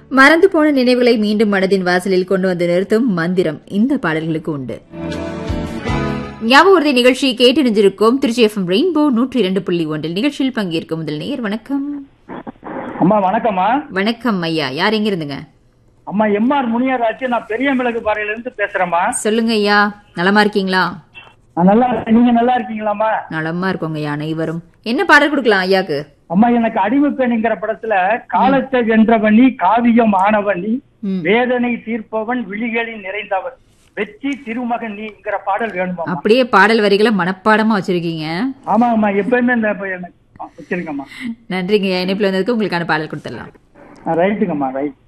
மறந்து போன நினைவுகளை மீண்டும் மனதின் வாசலில் கொண்டு வந்து நிறுத்தும் மந்திரம் இந்த பாடல்களுக்கு உண்டு ஞாபக நிகழ்ச்சி கேட்டு நினைஞ்சிருக்கும் திருச்சி எஃப்எம் ரெயின்போ நூற்றி இரண்டு புள்ளி ஒன்றில் நிகழ்ச்சியில் பங்கேற்கும் முதல் நேர் வணக்கம் அம்மா வணக்கம்மா வணக்கம் ஐயா யார் எங்க இருந்துங்க அம்மா எம்ஆர் முனியராஜ் நான் பெரிய மிளகு பாறையில இருந்து பேசுறேம்மா சொல்லுங்க ஐயா நலமா இருக்கீங்களா நான் நல்லா இருக்கேன். நீங்க நல்லா இருக்கீங்களாம்மா நலமா இருக்கோங்க ஐயா அனைவரும் என்ன பாடல் கொடுக்கலாம் ஐயாக்கு அம்மா எனக்கு அடிமை பெண்ங்கிற படத்துல காலத்தை வென்றவனி காவியம் ஆனவனி ம். வேதனை தீர்ப்பவன் விழிகளில் நிறைந்தவன் வெற்றி திருமகன் நீங்கிற பாடல் வேணுமா அப்படியே பாடல் வரிகளை மனப்பாடமா வச்சிருக்கீங்க ஆமா ஆமா எப்பயுமே இந்த இப்ப எனக்கு வச்சிருக்கம்மா நன்றிங்க ஐயா இணைப்புல வந்ததுக்கு உங்களுக்கான பாடல் கொடுத்துடலாம் ரைட்டுங்கம்மா ரைட்